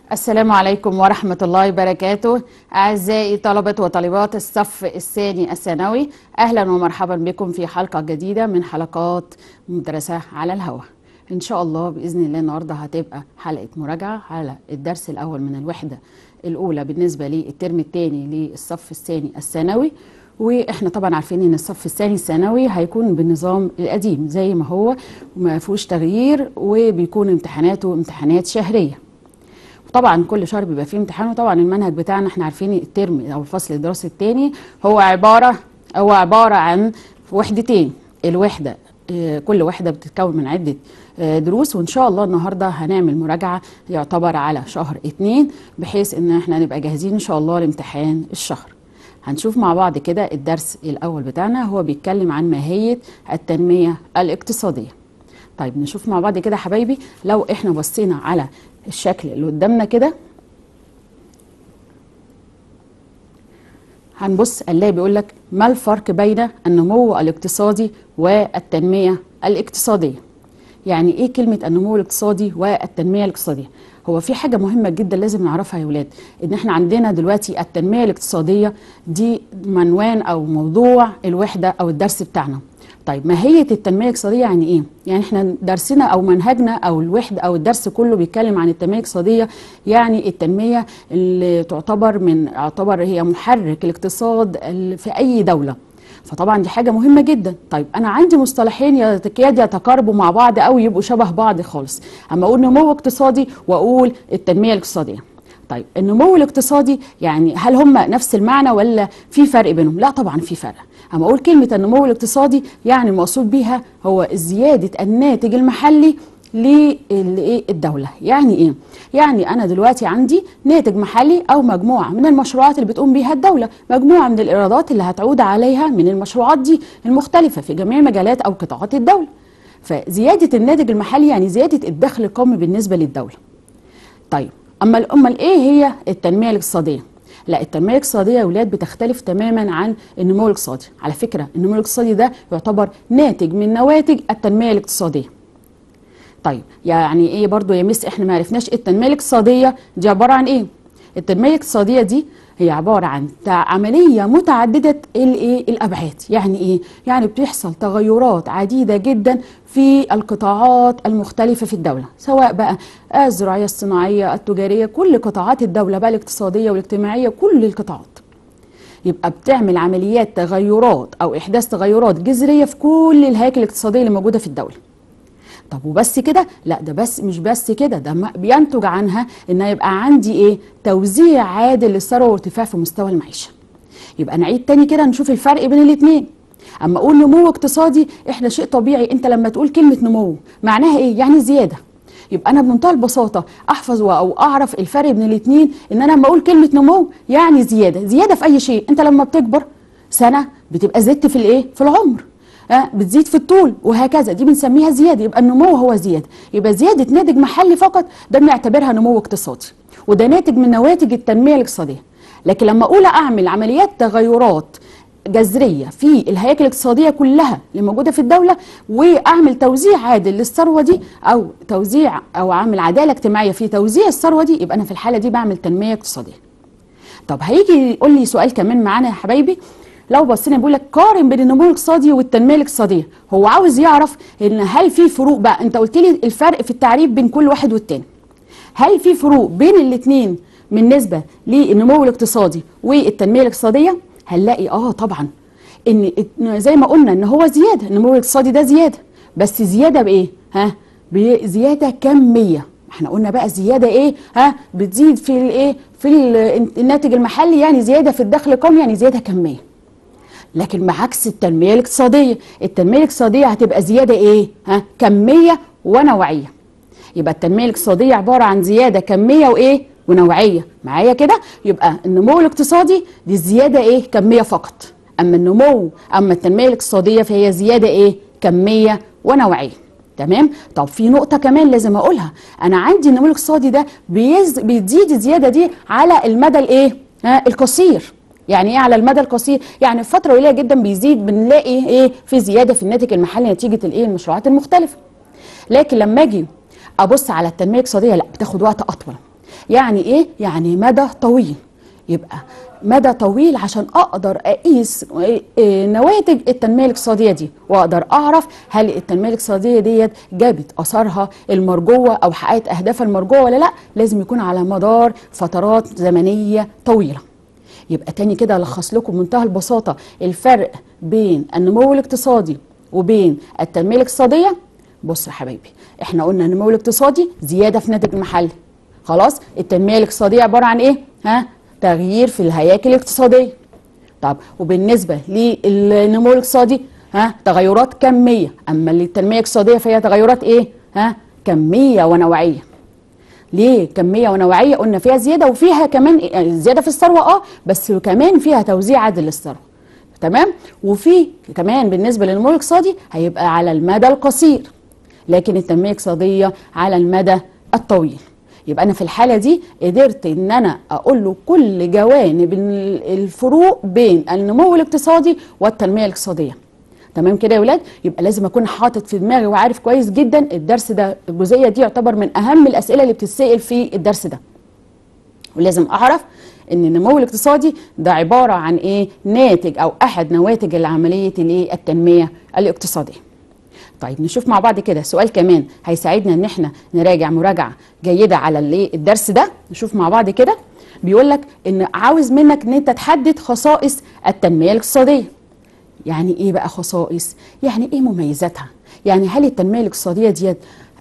السلام عليكم ورحمة الله وبركاته أعزائي طلبة وطالبات الصف الثاني الثانوي أهلا ومرحبا بكم في حلقة جديدة من حلقات مدرسة على الهواء إن شاء الله بإذن الله النهاردة هتبقى حلقة مراجعة على الدرس الأول من الوحدة الأولى بالنسبة للترم الثاني للصف الثاني الثانوي واحنا طبعا عارفين ان الصف الثاني الثانوي هيكون بالنظام القديم زي ما هو وما فيهوش تغيير وبيكون امتحاناته امتحانات شهريه طبعا كل شهر بيبقى فيه امتحان وطبعا المنهج بتاعنا احنا عارفين الترم او الفصل الدراسي الثاني هو عباره هو عباره عن وحدتين الوحده اه كل وحده بتتكون من عده اه دروس وان شاء الله النهارده هنعمل مراجعه يعتبر على شهر اتنين بحيث ان احنا نبقى جاهزين ان شاء الله لامتحان الشهر هنشوف مع بعض كده الدرس الاول بتاعنا هو بيتكلم عن ماهيه التنميه الاقتصاديه طيب نشوف مع بعض كده حبايبي لو احنا بصينا على الشكل اللي قدامنا كده هنبص هنلاقي بيقول لك ما الفرق بين النمو الاقتصادي والتنميه الاقتصاديه يعني ايه كلمه النمو الاقتصادي والتنميه الاقتصاديه هو في حاجه مهمه جدا لازم نعرفها يا ولاد ان احنا عندنا دلوقتي التنميه الاقتصاديه دي عنوان او موضوع الوحده او الدرس بتاعنا طيب ماهيه التنميه الاقتصاديه يعني ايه يعني احنا درسنا او منهجنا او الوحده او الدرس كله بيتكلم عن التنميه الاقتصاديه يعني التنميه اللي تعتبر من يعتبر هي محرك الاقتصاد في اي دوله فطبعا دي حاجه مهمه جدا طيب انا عندي مصطلحين يكاد يتقاربوا مع بعض او يبقوا شبه بعض خالص اما اقول نمو اقتصادي واقول التنميه الاقتصاديه طيب النمو الاقتصادي يعني هل هم نفس المعنى ولا في فرق بينهم لا طبعا في فرق اما اقول كلمه النمو الاقتصادي يعني المقصود بيها هو زياده الناتج المحلي للدولة يعني ايه؟ يعني انا دلوقتي عندي ناتج محلي او مجموعة من المشروعات اللي بتقوم بيها الدولة مجموعة من الايرادات اللي هتعود عليها من المشروعات دي المختلفة في جميع مجالات او قطاعات الدولة فزيادة الناتج المحلي يعني زيادة الدخل القومي بالنسبة للدولة طيب اما امال ايه هي التنمية الاقتصادية؟ لا التنميه الاقتصاديه يا ولاد بتختلف تماما عن النمو الاقتصادي على فكره النمو الاقتصادي ده يعتبر ناتج من نواتج التنميه الاقتصاديه طيب يعني ايه برضو يا مس احنا ما عرفناش التنميه الاقتصاديه دي عباره عن ايه التنميه الاقتصاديه دي هي عباره عن عمليه متعدده الايه الابعاد يعني ايه يعني بتحصل تغيرات عديده جدا في القطاعات المختلفه في الدوله سواء بقى الزراعيه الصناعيه التجاريه كل قطاعات الدوله بقى الاقتصاديه والاجتماعيه كل القطاعات يبقى بتعمل عمليات تغيرات او احداث تغيرات جذريه في كل الهياكل الاقتصاديه اللي موجوده في الدوله طب وبس كده لا ده بس مش بس كده ده بينتج عنها ان يبقى عندي ايه توزيع عادل للثروه وارتفاع في مستوى المعيشه يبقى نعيد تاني كده نشوف الفرق بين الاثنين اما اقول نمو اقتصادي احنا شيء طبيعي انت لما تقول كلمه نمو معناها ايه يعني زياده يبقى انا بمنتهى البساطه احفظ او اعرف الفرق بين الاثنين ان انا لما اقول كلمه نمو يعني زياده زياده في اي شيء انت لما بتكبر سنه بتبقى زدت في الايه في العمر أه بتزيد في الطول وهكذا دي بنسميها زياده يبقى النمو هو زياده يبقى زياده ناتج محلي فقط ده بنعتبرها نمو اقتصادي وده ناتج من نواتج التنميه الاقتصاديه لكن لما اقول اعمل عمليات تغيرات جذريه في الهياكل الاقتصاديه كلها اللي موجوده في الدوله واعمل توزيع عادل للثروه دي او توزيع او اعمل عداله اجتماعيه في توزيع الثروه دي يبقى انا في الحاله دي بعمل تنميه اقتصاديه طب هيجي يقول لي سؤال كمان معانا يا حبايبي لو بصينا بيقول لك قارن بين النمو الاقتصادي والتنميه الاقتصاديه هو عاوز يعرف ان هل في فروق بقى انت قلت لي الفرق في التعريف بين كل واحد والتاني هل في فروق بين الاثنين بالنسبه للنمو الاقتصادي والتنميه الاقتصاديه هنلاقي اه طبعا ان زي ما قلنا ان هو زياده النمو الاقتصادي ده زياده بس زياده بايه ها بزياده كميه احنا قلنا بقى زياده ايه ها بتزيد في الايه في الناتج المحلي يعني زياده في الدخل القومي يعني زياده كميه لكن بعكس التنميه الاقتصاديه التنميه الاقتصاديه هتبقى زياده ايه ها كميه ونوعيه يبقى التنميه الاقتصاديه عباره عن زياده كميه وايه ونوعيه معايا كده يبقى النمو الاقتصادي دي زياده ايه كميه فقط اما النمو اما التنميه الاقتصاديه فهي زياده ايه كميه ونوعيه تمام طب في نقطه كمان لازم اقولها انا عندي النمو الاقتصادي ده بيز... بتزيد الزياده دي على المدى الايه ها القصير يعني ايه على المدى القصير يعني في فتره قليله جدا بيزيد بنلاقي ايه في زياده في الناتج المحلي نتيجه الايه المشروعات المختلفه لكن لما اجي ابص على التنميه الاقتصاديه لا بتاخد وقت اطول يعني ايه يعني مدى طويل يبقى مدى طويل عشان اقدر اقيس إيه نواتج التنميه الاقتصاديه دي واقدر اعرف هل التنميه الاقتصاديه ديت جابت اثارها المرجوه او حققت اهدافها المرجوه ولا لا لازم يكون على مدار فترات زمنيه طويله يبقى تاني كده الخص لكم بمنتهى البساطه الفرق بين النمو الاقتصادي وبين التنميه الاقتصاديه بص يا حبايبي احنا قلنا النمو الاقتصادي زياده في الناتج المحلي خلاص التنميه الاقتصاديه عباره عن ايه ها تغيير في الهياكل الاقتصاديه طب وبالنسبه للنمو الاقتصادي ها تغيرات كميه اما التنميه الاقتصاديه فهي تغيرات ايه ها كميه ونوعيه ليه كميه ونوعيه قلنا فيها زياده وفيها كمان زياده في الثروه اه بس كمان فيها توزيع عادل للثروه تمام وفي كمان بالنسبه للنمو الاقتصادي هيبقى على المدى القصير لكن التنميه الاقتصاديه على المدى الطويل يبقى انا في الحاله دي قدرت ان انا اقول له كل جوانب الفروق بين النمو الاقتصادي والتنميه الاقتصاديه تمام كده يا ولاد يبقى لازم اكون حاطط في دماغي وعارف كويس جدا الدرس ده الجزئيه دي يعتبر من اهم الاسئله اللي بتتسال في الدرس ده ولازم اعرف ان النمو الاقتصادي ده عباره عن ايه ناتج او احد نواتج العمليه الايه التنميه الاقتصاديه طيب نشوف مع بعض كده سؤال كمان هيساعدنا ان احنا نراجع مراجعه جيده على الايه الدرس ده نشوف مع بعض كده بيقول لك ان عاوز منك ان انت تحدد خصائص التنميه الاقتصاديه يعني ايه بقى خصائص يعني ايه مميزاتها يعني هل التنميه الاقتصاديه ديت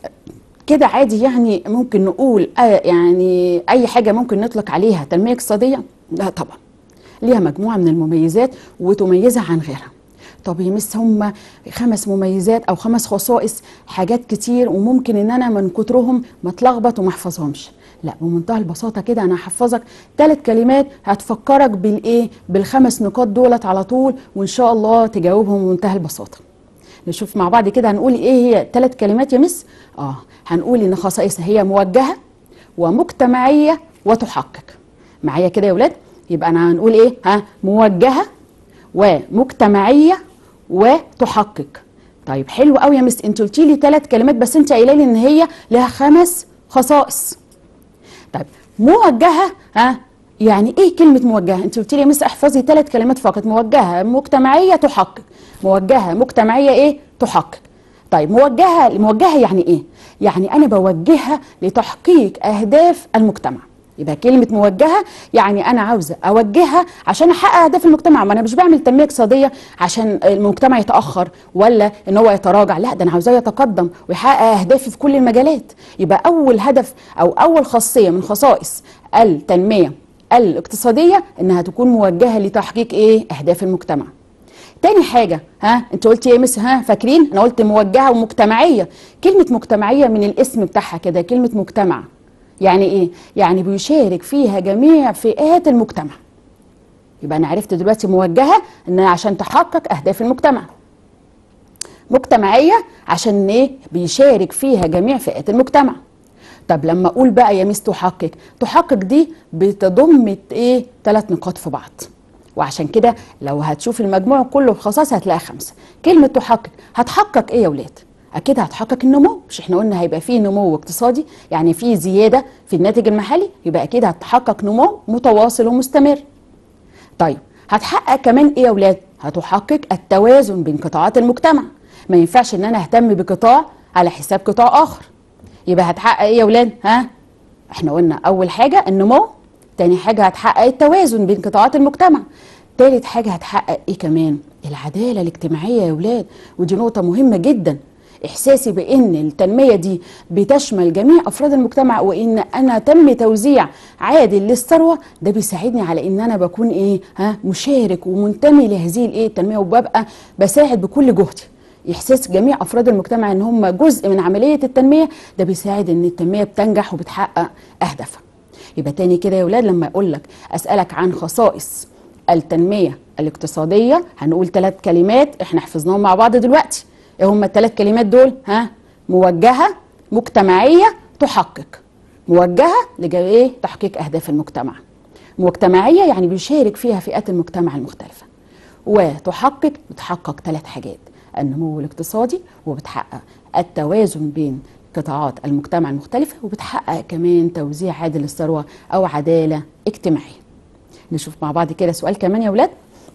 كده عادي يعني ممكن نقول آه يعني اي حاجه ممكن نطلق عليها تنميه اقتصاديه لا طبعا ليها مجموعه من المميزات وتميزها عن غيرها طب يا مس هم خمس مميزات او خمس خصائص حاجات كتير وممكن ان انا من كترهم ما اتلخبط وما احفظهمش لا بمنتهى البساطه كده انا هحفظك ثلاث كلمات هتفكرك بالايه بالخمس نقاط دولت على طول وان شاء الله تجاوبهم بمنتهى البساطه نشوف مع بعض كده هنقول ايه هي ثلاث كلمات يا مس اه هنقول ان خصائصها هي موجهه ومجتمعيه وتحقق معايا كده يا ولاد يبقى انا هنقول ايه ها موجهه ومجتمعيه وتحقق طيب حلو قوي يا مس انت قلتي لي ثلاث كلمات بس انت قايله لي ان هي لها خمس خصائص طيب موجهه ها يعني ايه كلمه موجهه انت قلتي لي يا مس احفظي ثلاث كلمات فقط موجهه مجتمعيه تحقق موجهه مجتمعيه ايه تحقق طيب موجهه موجهه يعني ايه يعني انا بوجهها لتحقيق اهداف المجتمع يبقى كلمة موجهة يعني أنا عاوزة أوجهها عشان أحقق أهداف المجتمع ما أنا مش بعمل تنمية اقتصادية عشان المجتمع يتأخر ولا إن هو يتراجع لا ده أنا عاوزاه يتقدم ويحقق أهدافي في كل المجالات يبقى أول هدف أو أول خاصية من خصائص التنمية الاقتصادية إنها تكون موجهة لتحقيق إيه أهداف المجتمع تاني حاجة ها انت قلت ايه مس ها فاكرين انا قلت موجهة ومجتمعية كلمة مجتمعية من الاسم بتاعها كده كلمة مجتمع يعني ايه يعني بيشارك فيها جميع فئات المجتمع يبقى انا عرفت دلوقتي موجهه ان عشان تحقق اهداف المجتمع مجتمعيه عشان ايه بيشارك فيها جميع فئات المجتمع طب لما اقول بقى يا مس تحقق تحقق دي بتضم ايه ثلاث نقاط في بعض وعشان كده لو هتشوف المجموع كله بخصائص هتلاقي خمسه كلمه تحقق هتحقق ايه يا ولاد اكيد هتحقق النمو مش احنا قلنا هيبقى فيه نمو اقتصادي يعني فيه زياده في الناتج المحلي يبقى اكيد هتحقق نمو متواصل ومستمر طيب هتحقق كمان ايه يا اولاد هتحقق التوازن بين قطاعات المجتمع ما ينفعش ان انا اهتم بقطاع على حساب قطاع اخر يبقى هتحقق ايه يا اولاد ها احنا قلنا اول حاجه النمو تاني حاجه هتحقق التوازن بين قطاعات المجتمع تالت حاجه هتحقق ايه كمان العداله الاجتماعيه يا اولاد ودي نقطه مهمه جدا احساسي بان التنميه دي بتشمل جميع افراد المجتمع وان انا تم توزيع عادل للثروه ده بيساعدني على ان انا بكون ايه ها مشارك ومنتمي لهذه الايه التنميه وببقى بساعد بكل جهدي احساس جميع افراد المجتمع ان هم جزء من عمليه التنميه ده بيساعد ان التنميه بتنجح وبتحقق اهدافها يبقى تاني كده يا ولاد لما اقول لك اسالك عن خصائص التنميه الاقتصاديه هنقول ثلاث كلمات احنا حفظناهم مع بعض دلوقتي ايه هم الثلاث كلمات دول ها موجهه مجتمعيه تحقق موجهه لايه تحقيق اهداف المجتمع مجتمعيه يعني بيشارك فيها فئات المجتمع المختلفه وتحقق بتحقق ثلاث حاجات النمو الاقتصادي وبتحقق التوازن بين قطاعات المجتمع المختلفة وبتحقق كمان توزيع عادل للثروة أو عدالة اجتماعية نشوف مع بعض كده سؤال كمان يا ولاد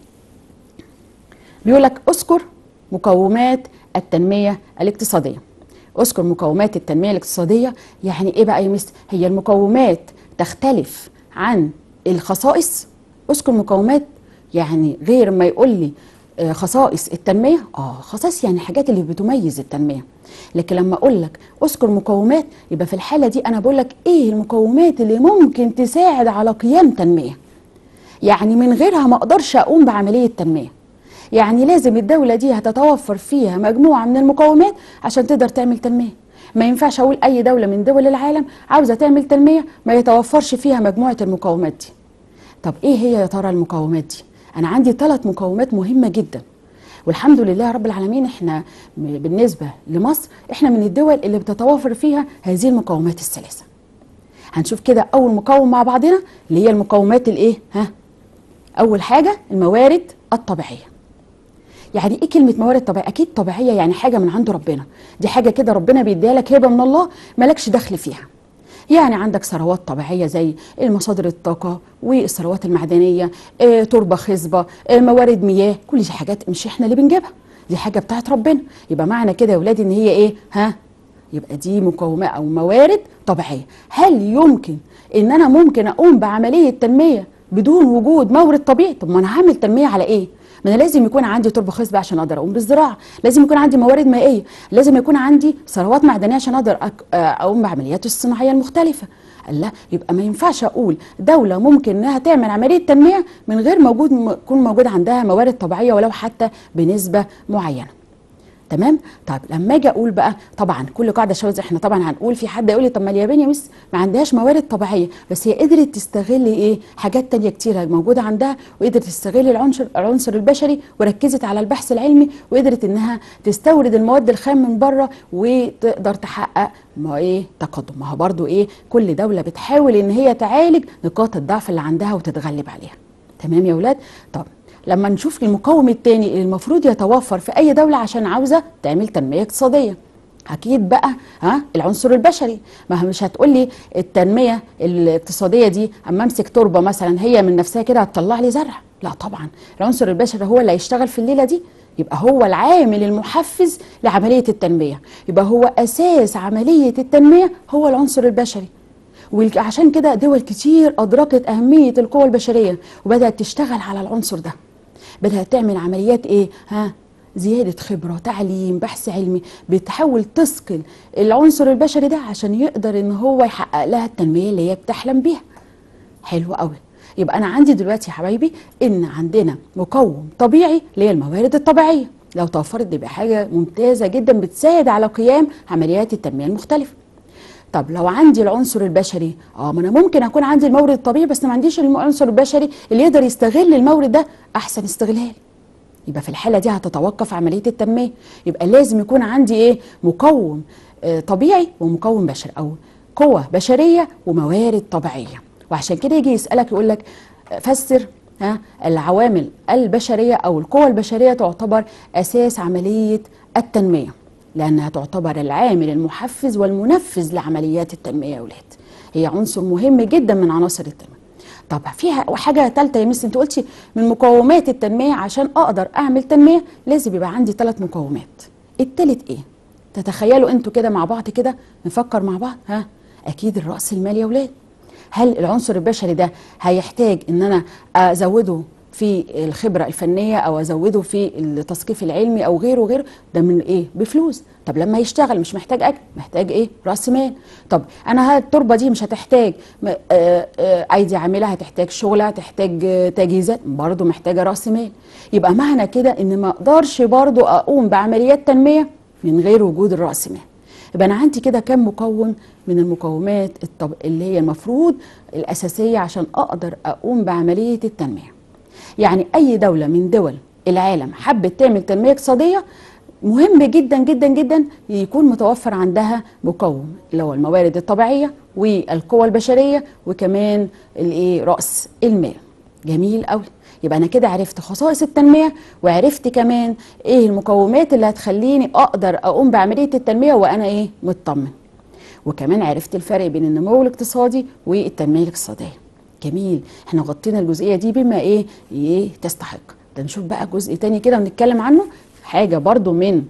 بيقول لك اذكر مقومات التنمية الاقتصادية اذكر مقومات التنمية الاقتصادية يعني ايه بقى يا مس هي المقومات تختلف عن الخصائص اذكر مقومات يعني غير ما يقول لي آه، خصائص التنمية اه خصائص يعني حاجات اللي بتميز التنمية لكن لما اقول لك اذكر مقومات يبقى في الحالة دي انا بقول لك ايه المقومات اللي ممكن تساعد على قيام تنمية يعني من غيرها ما اقدرش اقوم بعملية تنمية يعني لازم الدولة دي هتتوفر فيها مجموعة من المقومات عشان تقدر تعمل تنمية ما ينفعش اقول اي دولة من دول العالم عاوزة تعمل تنمية ما يتوفرش فيها مجموعة المقومات دي طب ايه هي يا ترى المقومات دي انا عندي ثلاث مقومات مهمة جدا والحمد لله رب العالمين احنا م- بالنسبة لمصر احنا من الدول اللي بتتوافر فيها هذه المقومات الثلاثة هنشوف كده اول مقوم مع بعضنا اللي هي المقومات الايه ها اول حاجة الموارد الطبيعية يعني ايه كلمه موارد طبيعيه اكيد طبيعيه يعني حاجه من عند ربنا دي حاجه كده ربنا بيديها لك هبه من الله مالكش دخل فيها يعني عندك ثروات طبيعيه زي المصادر الطاقه والثروات المعدنيه آه، تربه خصبه آه، موارد مياه كل دي حاجات مش احنا اللي بنجيبها دي حاجه بتاعت ربنا يبقى معنى كده يا ولادي ان هي ايه ها يبقى دي مقومات او موارد طبيعيه هل يمكن ان انا ممكن اقوم بعمليه تنميه بدون وجود مورد طبيعي طب ما انا هعمل تنميه على ايه ما انا لازم يكون عندي تربه خصبه عشان اقدر اقوم بالزراعه لازم يكون عندي موارد مائيه لازم يكون عندي ثروات معدنيه عشان اقدر أك- آه، اقوم بعمليات الصناعيه المختلفه قال لا يبقى ما ينفعش اقول دوله ممكن انها تعمل عمليه تنميه من غير موجود يكون موجود عندها موارد طبيعيه ولو حتى بنسبه معينه تمام طيب لما اجي اقول بقى طبعا كل قاعده شواذ احنا طبعا هنقول في حد يقول لي طب ما اليابان يا مس ما عندهاش موارد طبيعيه بس هي قدرت تستغل ايه حاجات تانية كتيره موجوده عندها وقدرت تستغل العنصر العنصر البشري وركزت على البحث العلمي وقدرت انها تستورد المواد الخام من بره وتقدر تحقق ما ايه تقدم ما هو برضو ايه كل دوله بتحاول ان هي تعالج نقاط الضعف اللي عندها وتتغلب عليها تمام يا ولاد طب لما نشوف المقوم التاني اللي المفروض يتوفر في اي دوله عشان عاوزه تعمل تنميه اقتصاديه اكيد بقى ها العنصر البشري ما هو مش هتقول لي التنميه الاقتصاديه دي اما امسك تربه مثلا هي من نفسها كده هتطلع لي زرع لا طبعا العنصر البشري هو اللي هيشتغل في الليله دي يبقى هو العامل المحفز لعمليه التنميه يبقى هو اساس عمليه التنميه هو العنصر البشري وعشان كده دول كتير أدركت أهمية القوى البشرية وبدأت تشتغل على العنصر ده بدأت تعمل عمليات إيه؟ ها؟ زيادة خبرة تعليم بحث علمي بتحاول تثقل العنصر البشري ده عشان يقدر إن هو يحقق لها التنمية اللي هي بتحلم بيها حلو قوي يبقى أنا عندي دلوقتي يا حبايبي إن عندنا مقوم طبيعي اللي هي الموارد الطبيعية لو توفرت دي يبقى حاجة ممتازة جدا بتساعد على قيام عمليات التنمية المختلفة طب لو عندي العنصر البشري اه ما انا ممكن اكون عندي المورد الطبيعي بس ما عنديش العنصر البشري اللي يقدر يستغل المورد ده احسن استغلال يبقى في الحاله دي هتتوقف عمليه التنميه يبقى لازم يكون عندي ايه مقوم آه طبيعي ومقوم بشري او قوه بشريه وموارد طبيعيه وعشان كده يجي يسالك يقول لك آه، فسر ها العوامل البشريه او القوى البشريه تعتبر اساس عمليه التنميه لأنها تعتبر العامل المحفز والمنفذ لعمليات التنمية يا ولاد هي عنصر مهم جدا من عناصر التنمية طب فيها حاجة تالتة يا مس انت قلتي من مقومات التنمية عشان أقدر أعمل تنمية لازم يبقى عندي ثلاث مقومات التالت إيه؟ تتخيلوا انتوا كده مع بعض كده نفكر مع بعض ها أكيد الرأس المال يا ولاد هل العنصر البشري ده هيحتاج ان انا ازوده في الخبرة الفنية أو أزوده في التثقيف العلمي أو غيره وغيره ده من إيه؟ بفلوس طب لما يشتغل مش محتاج أكل محتاج إيه؟ رأس مال طب أنا ها التربة دي مش هتحتاج م- آه، آه، أيدي عاملة هتحتاج شغل هتحتاج آه، تجهيزات برضه محتاجة رأس مال يبقى معنى كده إن ما أقدرش برضه أقوم بعمليات تنمية من غير وجود الرأس مال يبقى أنا عندي كده كم مكون من المقومات الطب... اللي هي المفروض الأساسية عشان أقدر أقوم بعملية التنمية يعني اي دوله من دول العالم حبت تعمل تنميه اقتصاديه مهم جدا جدا جدا يكون متوفر عندها مقوم اللي هو الموارد الطبيعيه والقوى البشريه وكمان الايه راس المال جميل قوي يبقى انا كده عرفت خصائص التنميه وعرفت كمان ايه المقومات اللي هتخليني اقدر اقوم بعمليه التنميه وانا ايه مطمن وكمان عرفت الفرق بين النمو الاقتصادي والتنميه الاقتصاديه جميل احنا غطينا الجزئيه دي بما ايه ايه تستحق ده نشوف بقى جزء تاني كده ونتكلم عنه حاجه برضو من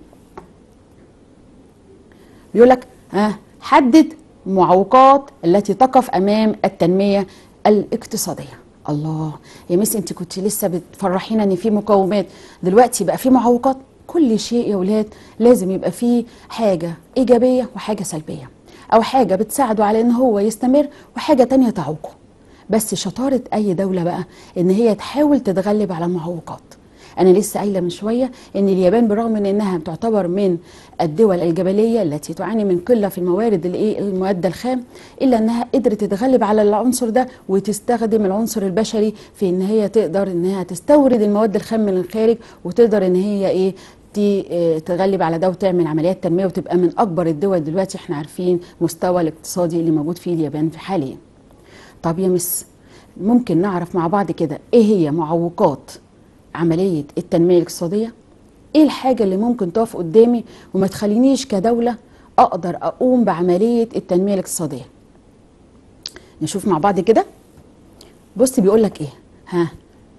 بيقول لك ها حدد معوقات التي تقف امام التنميه الاقتصاديه الله يا مس انت كنت لسه بتفرحينا ان في مقومات دلوقتي بقى في معوقات كل شيء يا ولاد لازم يبقى فيه حاجه ايجابيه وحاجه سلبيه او حاجه بتساعده على ان هو يستمر وحاجه تانية تعوقه بس شطاره اي دوله بقى ان هي تحاول تتغلب على المعوقات انا لسه قايله من شويه ان اليابان بالرغم من انها تعتبر من الدول الجبليه التي تعاني من قله في الموارد الايه المواد الخام الا انها قدرت تتغلب على العنصر ده وتستخدم العنصر البشري في ان هي تقدر انها تستورد المواد الخام من الخارج وتقدر ان هي ايه تغلب على ده وتعمل عمليات تنميه وتبقى من اكبر الدول دلوقتي احنا عارفين مستوى الاقتصادي اللي موجود فيه اليابان في حاليا طب يا مس ممكن نعرف مع بعض كده ايه هي معوقات عملية التنمية الاقتصادية ايه الحاجة اللي ممكن تقف قدامي وما تخلينيش كدولة اقدر اقوم بعملية التنمية الاقتصادية نشوف مع بعض كده بص بيقول لك ايه ها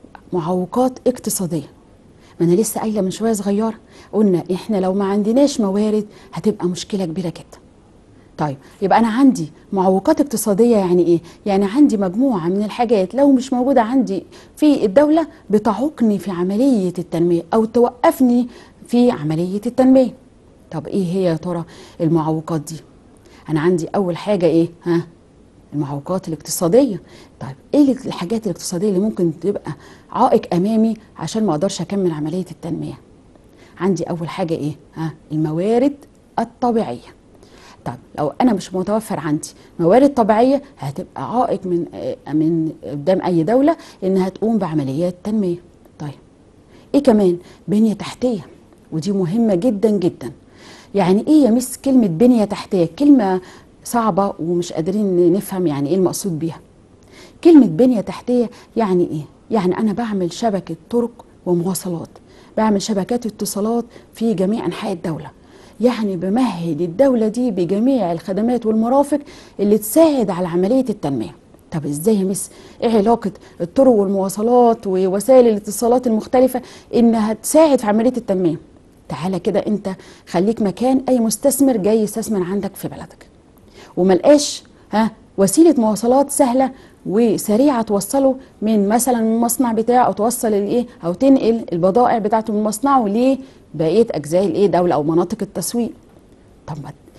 معوقات اقتصادية ما انا لسه قايله من شويه صغيره قلنا احنا لو ما عندناش موارد هتبقى مشكله كبيره جدا طيب يبقى انا عندي معوقات اقتصاديه يعني ايه يعني عندي مجموعه من الحاجات لو مش موجوده عندي في الدوله بتعوقني في عمليه التنميه او توقفني في عمليه التنميه طب ايه هي يا ترى المعوقات دي انا عندي اول حاجه ايه ها المعوقات الاقتصاديه طيب ايه الحاجات الاقتصاديه اللي ممكن تبقى عائق امامي عشان ما اقدرش اكمل عمليه التنميه عندي اول حاجه ايه ها الموارد الطبيعيه طب لو انا مش متوفر عندي موارد طبيعيه هتبقى عائق من من قدام اي دوله انها تقوم بعمليات تنميه طيب ايه كمان بنيه تحتيه ودي مهمه جدا جدا يعني ايه يا مس كلمه بنيه تحتيه كلمه صعبه ومش قادرين نفهم يعني ايه المقصود بيها كلمه بنيه تحتيه يعني ايه يعني انا بعمل شبكه طرق ومواصلات بعمل شبكات اتصالات في جميع انحاء الدوله يعني بمهد الدولة دي بجميع الخدمات والمرافق اللي تساعد على عملية التنمية طب ازاي يا مس ايه علاقة الطرق والمواصلات ووسائل الاتصالات المختلفة انها تساعد في عملية التنمية تعالى كده انت خليك مكان اي مستثمر جاي يستثمر عندك في بلدك وملقاش ها وسيلة مواصلات سهلة وسريعة توصله من مثلا المصنع بتاعه او توصل الايه او تنقل البضائع بتاعته من مصنعه لبقية اجزاء الايه دولة او مناطق التسويق طب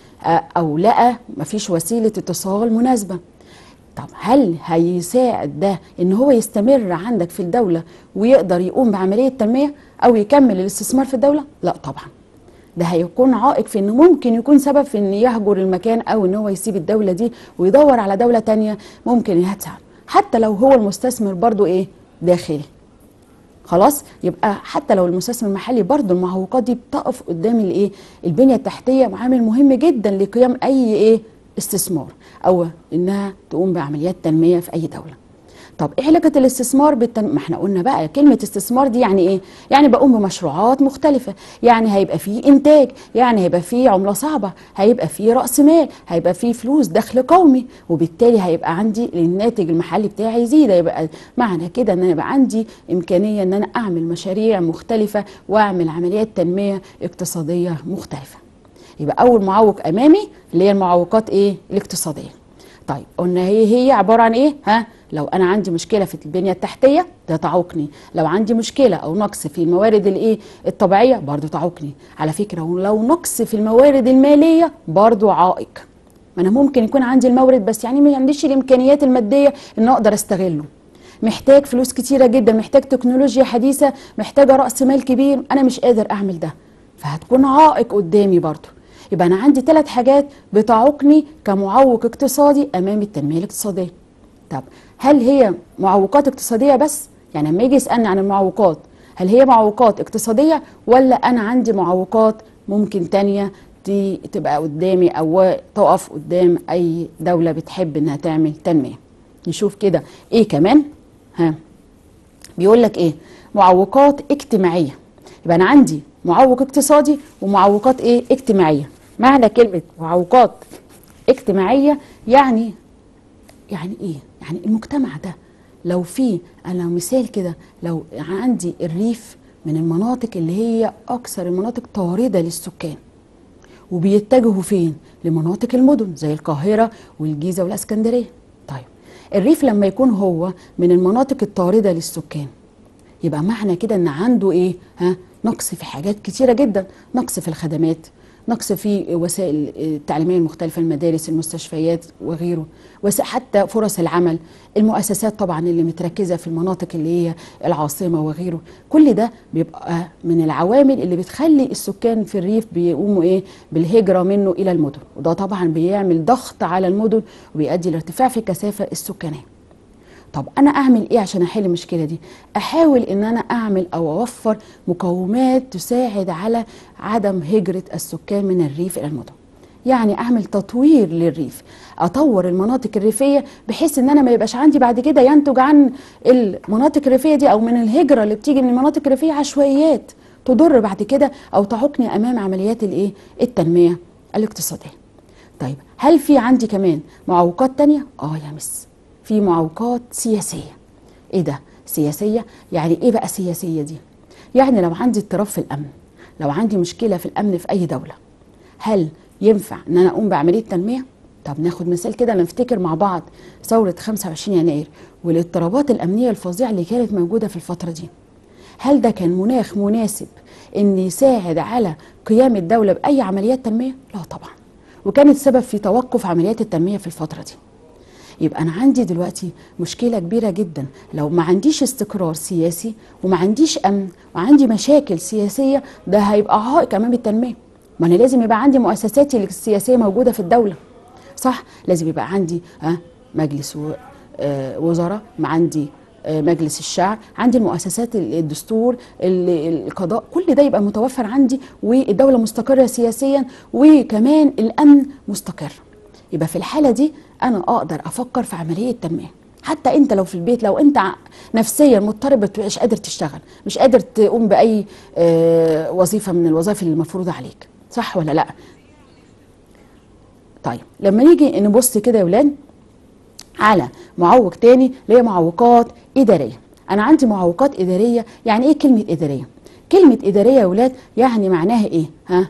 او لقى مفيش وسيلة اتصال مناسبة طب هل هيساعد ده ان هو يستمر عندك في الدولة ويقدر يقوم بعملية تنمية او يكمل الاستثمار في الدولة لا طبعا ده هيكون عائق في انه ممكن يكون سبب في ان يهجر المكان او ان هو يسيب الدولة دي ويدور على دولة تانية ممكن انها تساعده حتى لو هو المستثمر برضو ايه داخلي خلاص يبقى حتى لو المستثمر المحلي برضو المعوقات دي بتقف قدام الايه البنية التحتية عامل مهم جدا لقيام اي ايه استثمار او انها تقوم بعمليات تنمية في اي دولة طب ايه علاقه الاستثمار بالتن... ما احنا قلنا بقى كلمه استثمار دي يعني ايه يعني بقوم بمشروعات مختلفه يعني هيبقى فيه انتاج يعني هيبقى فيه عمله صعبه هيبقى فيه راس مال هيبقى فيه فلوس دخل قومي وبالتالي هيبقى عندي الناتج المحلي بتاعي يزيد هيبقى معنى كده ان انا يبقى عندي امكانيه ان انا اعمل مشاريع مختلفه واعمل عمليات تنميه اقتصاديه مختلفه يبقى اول معوق امامي اللي هي المعوقات ايه الاقتصاديه طيب قلنا هي هي عباره عن ايه ها لو انا عندي مشكله في البنيه التحتيه ده تعوقني لو عندي مشكله او نقص في الموارد الايه الطبيعيه برضو تعوقني على فكره ولو نقص في الموارد الماليه برضو عائق ما انا ممكن يكون عندي المورد بس يعني ما عنديش الامكانيات الماديه ان اقدر استغله محتاج فلوس كتيره جدا محتاج تكنولوجيا حديثه محتاجه راس مال كبير انا مش قادر اعمل ده فهتكون عائق قدامي برضو يبقى انا عندي ثلاث حاجات بتعوقني كمعوق اقتصادي امام التنميه الاقتصاديه طب هل هي معوقات اقتصاديه بس يعني لما يجي يسالني عن المعوقات هل هي معوقات اقتصاديه ولا انا عندي معوقات ممكن تانية تبقى قدامي او تقف قدام اي دوله بتحب انها تعمل تنميه نشوف كده ايه كمان ها بيقول لك ايه معوقات اجتماعيه يبقى انا عندي معوق اقتصادي ومعوقات ايه اجتماعيه معنى كلمه معوقات اجتماعيه يعني يعني ايه يعني المجتمع ده لو في انا مثال كده لو عندي الريف من المناطق اللي هي اكثر المناطق طارده للسكان وبيتجهوا فين لمناطق المدن زي القاهره والجيزه والاسكندريه طيب الريف لما يكون هو من المناطق الطارده للسكان يبقى معنى كده ان عنده ايه ها نقص في حاجات كتيره جدا نقص في الخدمات نقص في وسائل التعليميه المختلفه المدارس المستشفيات وغيره وس- حتى فرص العمل المؤسسات طبعا اللي متركزه في المناطق اللي هي العاصمه وغيره كل ده بيبقى من العوامل اللي بتخلي السكان في الريف بيقوموا ايه بالهجره منه الى المدن وده طبعا بيعمل ضغط على المدن وبيؤدي لارتفاع في الكثافه السكانيه طب انا اعمل ايه عشان احل المشكله دي احاول ان انا اعمل او اوفر مقومات تساعد على عدم هجره السكان من الريف الى المدن يعني اعمل تطوير للريف اطور المناطق الريفيه بحيث ان انا ما يبقاش عندي بعد كده ينتج عن المناطق الريفيه دي او من الهجره اللي بتيجي من المناطق الريفيه عشوائيات تضر بعد كده او تعوقني امام عمليات الايه التنميه الاقتصاديه طيب هل في عندي كمان معوقات تانية اه يا مس في معوقات سياسيه ايه ده سياسيه يعني ايه بقى سياسيه دي يعني لو عندي اضطراب في الامن لو عندي مشكله في الامن في اي دوله هل ينفع ان انا اقوم بعمليه تنميه طب ناخد مثال كده نفتكر مع بعض ثوره 25 يناير والاضطرابات الامنيه الفظيعه اللي كانت موجوده في الفتره دي هل ده كان مناخ مناسب ان يساعد على قيام الدوله باي عمليات تنميه لا طبعا وكانت سبب في توقف عمليات التنميه في الفتره دي يبقى انا عندي دلوقتي مشكله كبيره جدا لو ما عنديش استقرار سياسي وما عنديش امن وعندي مشاكل سياسيه ده هيبقى عائق امام التنميه ما انا لازم يبقى عندي مؤسساتي السياسيه موجوده في الدوله صح لازم يبقى عندي ها مجلس و- آه، وزراء ما عندي آه، مجلس الشعب عندي المؤسسات ال- الدستور ال- القضاء كل ده يبقى متوفر عندي والدوله مستقره سياسيا وكمان الامن مستقر يبقى في الحاله دي انا اقدر افكر في عمليه تنميه حتى انت لو في البيت لو انت ع- نفسيا مضطرب مش قادر تشتغل مش قادر تقوم باي آه، وظيفه من الوظائف اللي المفروضه عليك صح ولا لا طيب لما نيجي نبص كده يا ولاد على معوق تاني اللي هي معوقات إدارية أنا عندي معوقات إدارية يعني إيه كلمة إدارية؟ كلمة إدارية يا ولاد يعني معناها إيه؟ ها؟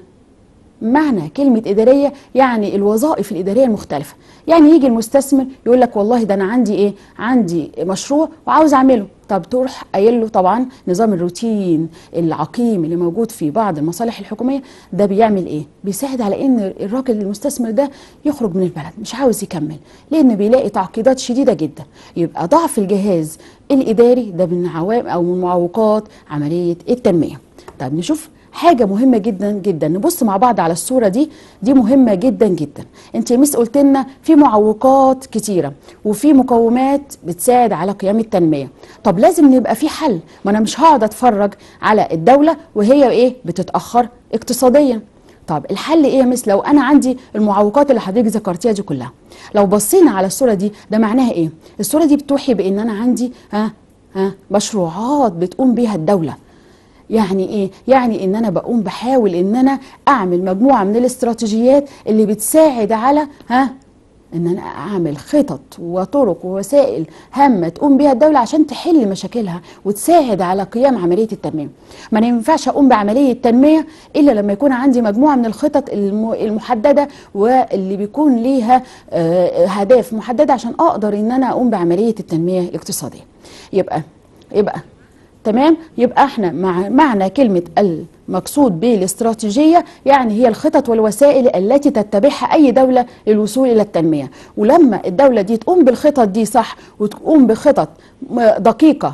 معنى كلمة إدارية يعني الوظائف الإدارية المختلفة يعني يجي المستثمر يقول لك والله ده أنا عندي إيه عندي مشروع وعاوز أعمله طب تروح قايل له طبعا نظام الروتين العقيم اللي موجود في بعض المصالح الحكومية ده بيعمل إيه بيساعد على إن الراجل المستثمر ده يخرج من البلد مش عاوز يكمل لأن بيلاقي تعقيدات شديدة جدا يبقى ضعف الجهاز الإداري ده من عوامل أو من معوقات عملية التنمية طب نشوف حاجه مهمه جدا جدا نبص مع بعض على الصوره دي دي مهمه جدا جدا انت يا مس قلت لنا في معوقات كتيره وفي مقومات بتساعد على قيام التنميه طب لازم نبقى في حل ما انا مش هقعد اتفرج على الدوله وهي ايه بتتاخر اقتصاديا طب الحل ايه يا مس لو انا عندي المعوقات اللي حضرتك ذكرتيها دي كلها لو بصينا على الصوره دي ده معناها ايه الصوره دي بتوحي بان انا عندي ها ها مشروعات بتقوم بيها الدوله يعني ايه يعني ان انا بقوم بحاول ان انا اعمل مجموعه من الاستراتيجيات اللي بتساعد على ها ان انا اعمل خطط وطرق ووسائل هامه تقوم بيها الدوله عشان تحل مشاكلها وتساعد على قيام عمليه التنميه ما أنا ينفعش اقوم بعمليه تنميه الا لما يكون عندي مجموعه من الخطط الم- المحدده واللي بيكون ليها آه، اهداف محدده عشان اقدر ان انا اقوم بعمليه التنميه الاقتصاديه يبقى يبقى تمام يبقى احنا مع معنى كلمة المقصود بالاستراتيجية يعني هي الخطط والوسائل التي تتبعها أي دولة للوصول إلى التنمية ولما الدولة دي تقوم بالخطط دي صح وتقوم بخطط م- دقيقة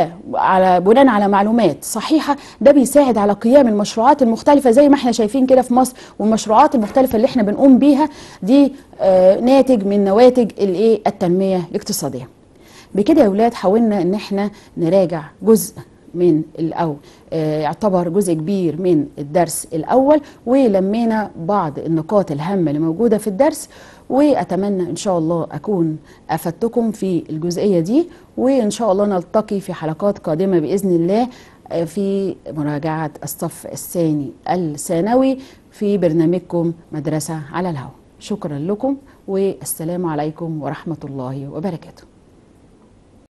وعلى بناء على معلومات صحيحة ده بيساعد على قيام المشروعات المختلفة زي ما احنا شايفين كده في مصر والمشروعات المختلفة اللي احنا بنقوم بيها دي آه، ناتج من نواتج الايه التنمية الاقتصادية بكده يا ولاد حاولنا ان احنا نراجع جزء من ال- او آه، يعتبر جزء كبير من الدرس الاول ولمينا بعض النقاط الهامه اللي موجوده في الدرس واتمنى ان شاء الله اكون افدتكم في الجزئيه دي وان شاء الله نلتقي في حلقات قادمه باذن الله آه، في مراجعه الصف الثاني الثانوي في برنامجكم مدرسه على الهواء شكرا لكم والسلام عليكم ورحمة الله وبركاته